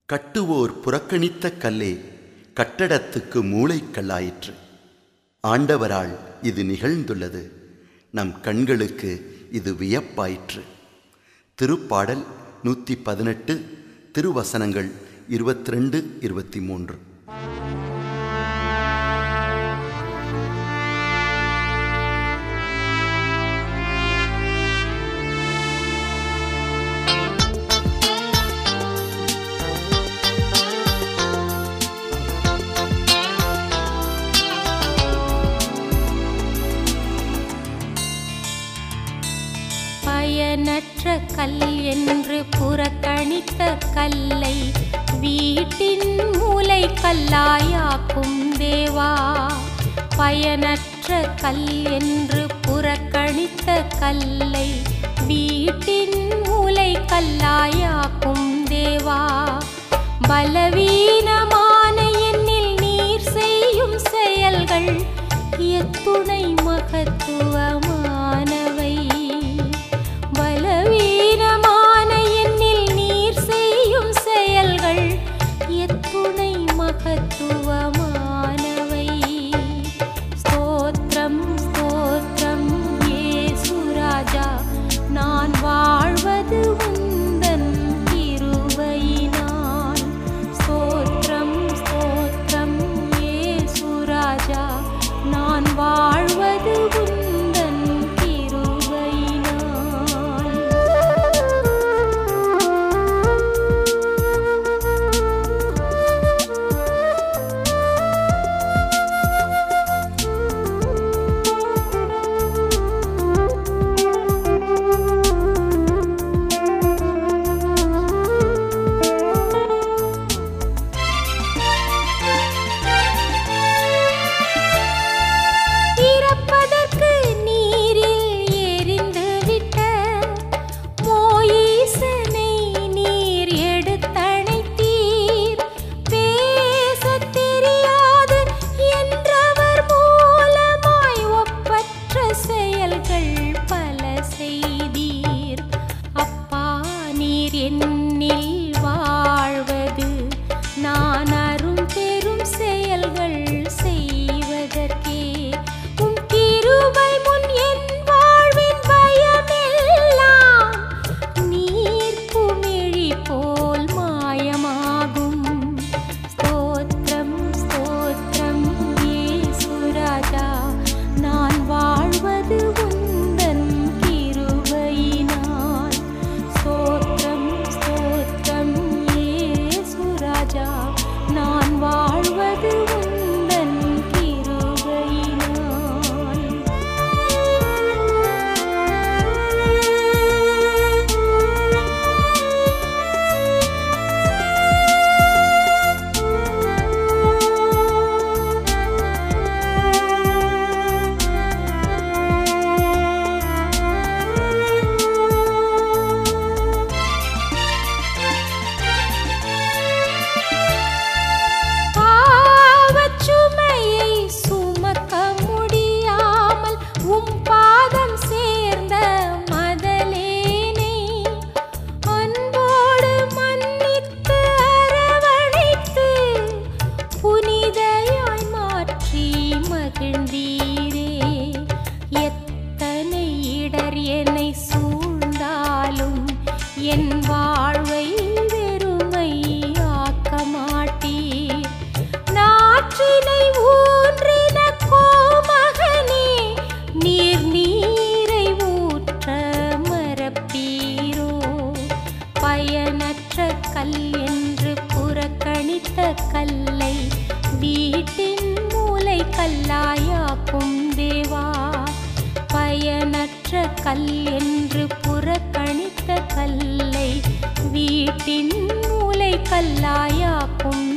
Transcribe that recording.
கட்டுவோர் புறக்கணித்த கல்லே கட்டடத்துக்கு மூளைக்கல்லாயிற்று ஆண்டவரால் இது நிகழ்ந்துள்ளது நம் கண்களுக்கு இது வியப்பாயிற்று திருப்பாடல் நூற்றி பதினெட்டு திருவசனங்கள் இருபத்தி ரெண்டு இருபத்தி மூன்று பயனற்ற கல் என்று புறக்கணித்த கல்லை வீட்டின் மூலை கல்லாயாக்கும் தேவா பயனற்ற கல் என்று புறக்கணித்த கல்லை வீட்டின் மூலை கல்லாயாக்கும் தேவா பலவீனமான என்னில் நீர் செய்யும் செயல்கள் எத்துணை மகத்துவமானவை பலவீனமான என்னில் நீர் செய்யும் செயல்கள் எத்துணை மகத்துவமானவை ஸ்தோத்திரம் ஸ்தோத்திரம் ஏசுராஜா நான் வாழ்வது உந்தன் கிருபையினால் ஸ்தோத்திரம் ஸ்தோத்திரம் ஏசுராஜா நான் வாழ்வது உந்தன் கிருபையினால் இறப்பதற்கு நீரில் எரிந்து விட்ட மோயிசனை நீர் எடுத்தணைத்தீர் பேசத் தெரியாது என்றவர் மூலமாய் ஒப்பற்ற செயல்கள் பல செய்தீர் அப்பா நீர் என்னில் வாழ்வது நான் அரும் பெரும் செயல்கள் செய்வதற்கே உம் கிருபை முன் என் வாழ்வின் பயமெல்லாம் நீர் குமிழி போல் மாயமாகும் ஸ்தோத்திரம் ஸ்தோத்திரம் ஏசுராஜா நான் வாழ்வது உந்தன் கிருபையினால் ஸ்தோத்திரம் ஸ்தோத்திரம் ஏசுராஜா நான் வாழ்வது உந்தன் பாவச்சுமையை சுமக்க முடியாமல் உம் பாதம் சேர்ந்த மதலேனை அன்போடு மன்னித்து அரவணைத்து புனிதையாய் மாற்றி மகிழ்ந்தீரே எத்தனை இடர் என்னை சூழ்ந்தாலும் என் வாழ்வை வெறுமை ஆக்க மாட்டீர் நாற்றினை ஊன்றின கோமகனே நீர் நீரை ஊற்ற மறப்பீரோ பயனற்ற கல் என்று புறக்கணித்த கல்லை வீட்டின் மூலை கல்லாயாக்கும் தேவா பயனற்ற கல் என்று புறக்கணித்த கல்லை வீட்டின் மூலை கல்லாயாக்கும்